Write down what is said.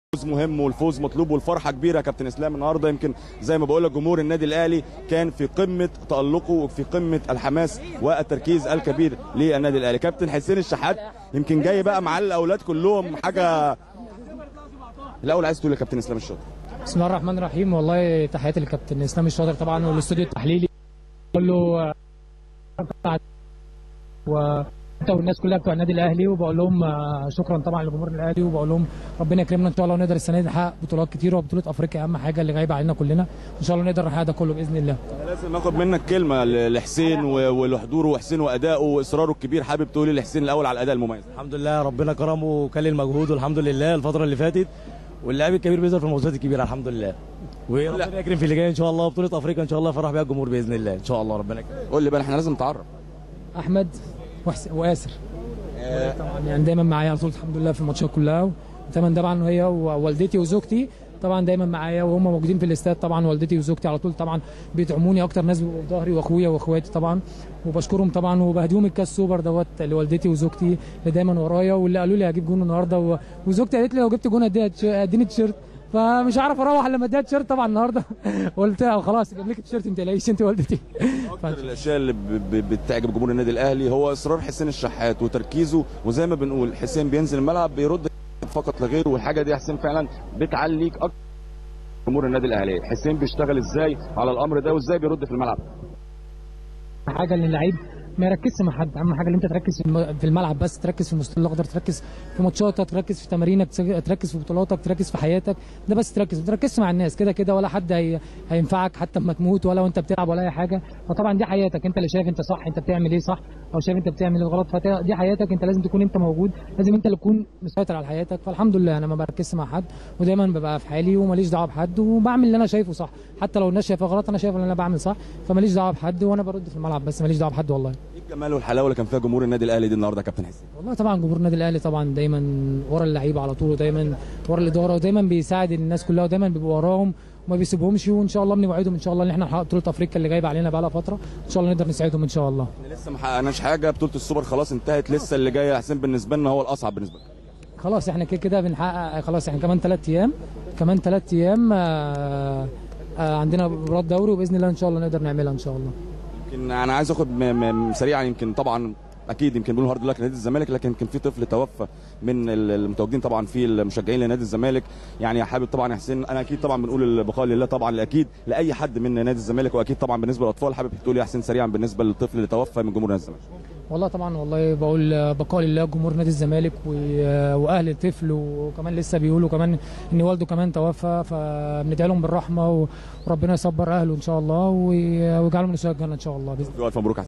الفوز مهم والفوز مطلوب والفرحه كبيره يا كابتن اسلام النهارده يمكن زي ما بقول لك جمهور النادي الاهلي كان في قمه تالقه وفي قمه الحماس والتركيز الكبير للنادي الاهلي كابتن حسين الشحات يمكن جاي بقى مع الاولاد كلهم حاجه الاول عايز تقول يا كابتن اسلام الشاطر بسم الله الرحمن الرحيم والله تحياتي للكابتن اسلام الشاطر طبعا والاستوديو التحليلي كله وانت والناس كلها بتوع النادي الاهلي وبقول لهم آه، شكرا طبعا لجمهور الاهلي وبقول لهم ربنا يكرمنا ان شاء الله ونقدر السنه دي نحقق بطولات كتير وبطوله افريقيا اهم حاجه اللي غايبه علينا كلنا ان شاء الله نقدر نحقق ده كله باذن الله لازم اخد منك كلمه ل- لحسين و- ولحضوره وحسين وادائه واصراره الكبير حابب تقولي لحسين الاول على الاداء المميز الحمد لله ربنا كرمه وكلل مجهوده الحمد لله الفتره اللي فاتت واللاعب الكبير بيظهر في الماتشات الكبيره الحمد لله وربنا يكرم في اللي جاي ان شاء الله بطوله افريقيا ان شاء الله يفرح بيها الجمهور باذن الله ان شاء الله ربنا يكرم قول لي بقى احنا لازم نتعرف احمد وحس... واسر طبعا يعني دايما معايا على طول الحمد لله في الماتشات كلها طبعا طبعا هي ووالدتي وزوجتي طبعا دايما معايا وهم موجودين في الاستاد طبعا والدتي وزوجتي على طول طبعا بيدعموني اكتر ناس بيبقوا في ظهري واخويا واخواتي طبعا وبشكرهم طبعا وبهديهم الكاس سوبر دوت لوالدتي وزوجتي اللي دايما ورايا واللي قالوا لي هجيب جون النهارده و... وزوجتي قالت لي لو جبت جون هديها تش- اديني تيشيرت فمش عارف اروح الا لما اديها تيشيرت طبعا النهارده قلت لها خلاص جاب لك التيشيرت ما تقلقيش انت والدتي اكتر الاشياء اللي ب- ب- بتعجب جمهور النادي الاهلي هو اصرار حسين الشحات وتركيزه وزي ما بنقول حسين بينزل الملعب بيرد فقط لغيره والحاجه دي يا حسين فعلا بتعليك اكتر جمهور النادي الاهلي حسين بيشتغل ازاي على الامر ده وازاي بيرد في الملعب حاجه ان اللعيب ما يركزش مع حد اهم حاجه ان انت تركز في الم- في الملعب بس تركز في المستوى الاخضر تركز في ماتشاتك تركز في تمارينك تس- تركز في بطولاتك تركز في حياتك ده بس تركز ما تركزش مع الناس كده كده ولا حد هي... هينفعك حتى اما تموت ولا وانت بتلعب ولا اي حاجه فطبعا دي حياتك انت اللي شايف انت صح انت بتعمل ايه صح او شايف انت بتعمل ايه غلط فدي حياتك انت لازم تكون انت موجود لازم انت اللي تكون مسيطر على حياتك فالحمد لله انا ما بركزش مع حد ودايما ببقى في حالي وماليش دعوه بحد وبعمل اللي انا شايفه صح حتى لو الناس شايفاه غلط انا شايف ان انا بعمل صح فماليش دعوه بحد وانا برد في الملعب بس ماليش دعوه بحد والله ايه الجمال والحلاوه اللي كان فيها جمهور النادي الاهلي دي النهارده يا كابتن حسين والله طبعا جمهور النادي الاهلي طبعا دايما ورا اللعيبه على طول ودايما ورا الاداره ودايما بيساعد الناس كلها ودايما بيبقى وراهم وما بيسيبهمش وان شاء الله بنوعدهم ان شاء الله ان احنا نحقق بطوله افريقيا اللي جايبه علينا بقى لها فتره ان شاء الله نقدر نساعدهم ان شاء الله احنا لسه ما حققناش حاجه بطوله السوبر خلاص انتهت لسه اللي جاي يا حسين بالنسبه لنا هو الاصعب بالنسبه لنا خلاص احنا كده كده بنحقق خلاص احنا كمان ثلاث ايام كمان ثلاث ايام آه آه عندنا مباراه دوري وباذن الله ان شاء الله نقدر نعملها ان شاء الله يمكن انا عايز اخد م- م- سريعا يمكن طبعا اكيد يمكن بيقولوا هارد لك نادي الزمالك لكن يمكن في طفل توفى من ال- المتواجدين طبعا في المشجعين لنادي الزمالك يعني حابب طبعا يا حسين انا اكيد طبعا بنقول البقاء لله طبعا اكيد لاي حد من نادي الزمالك واكيد طبعا بالنسبه للاطفال حابب تقول يا حسين سريعا بالنسبه للطفل اللي توفى من جمهور نادي الزمالك والله طبعا والله بقول بقاء لله جمهور نادي الزمالك و- واهل الطفل وكمان لسه بيقولوا كمان ان والده كمان توفى فبندعي لهم بالرحمه وربنا يصبر اهله ان شاء الله ويجعلهم من الجنه ان شاء الله باذن الف مبروك يا